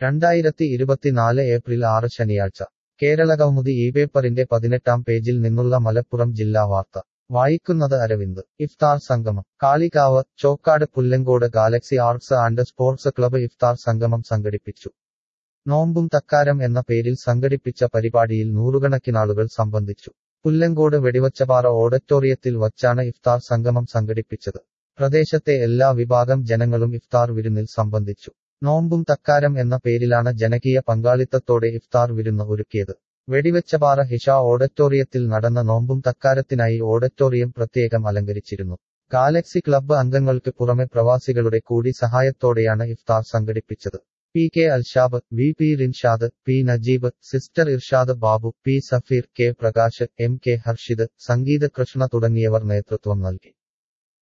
രണ്ടായിരത്തി ഇരുപത്തിനാല് ഏപ്രിൽ ആറ് ശനിയാഴ്ച കേരളകൗമുദി ഈ പേപ്പറിന്റെ പതിനെട്ടാം പേജിൽ നിന്നുള്ള മലപ്പുറം ജില്ലാ വാർത്ത വായിക്കുന്നത് അരവിന്ദ് ഇഫ്താർ സംഗമം Kalikavu Chokkad Pullangode galaxy arts and sports club ഇഫ്താർ സംഗമം സംഘടിപ്പിച്ചു നോമ്പും തക്കാരം എന്ന പേരിൽ സംഘടിപ്പിച്ച പരിപാടിയിൽ നൂറുകണക്കിനാളുകൾ സംബന്ധിച്ചു പുല്ലങ്കോട് വെടിവച്ചപാറ ഓഡിറ്റോറിയത്തിൽ വച്ചാണ് ഇഫ്താർ സംഗമം സംഘടിപ്പിച്ചത് പ്രദേശത്തെ എല്ലാ വിഭാഗം ജനങ്ങളും ഇഫ്താർ വിരുന്നിൽ സംബന്ധിച്ചു നോമ്പും തക്കാരം എന്ന പേരിലാണ് ജനകീയ പങ്കാളിത്തത്തോടെ ഇഫ്താർ വിരുന്ന് ഒരുക്കിയത് വെടിവെച്ചപാറ ഹിഷ ഓഡിറ്റോറിയത്തിൽ നടന്ന നോമ്പും തക്കാരത്തിനായി ഓഡിറ്റോറിയം പ്രത്യേകം അലങ്കരിച്ചിരുന്നു ഗാലക്സി ക്ലബ്ബ് അംഗങ്ങൾക്ക് പുറമെ പ്രവാസികളുടെ കൂടി സഹായത്തോടെയാണ് ഇഫ്താർ സംഘടിപ്പിച്ചത് P K Alshab V P Rinshad P Najeeb sister Irshad Babu P Safeer K Prakash M K Harshid Sangeetha Krishna തുടങ്ങിയവർ നേതൃത്വം നൽകി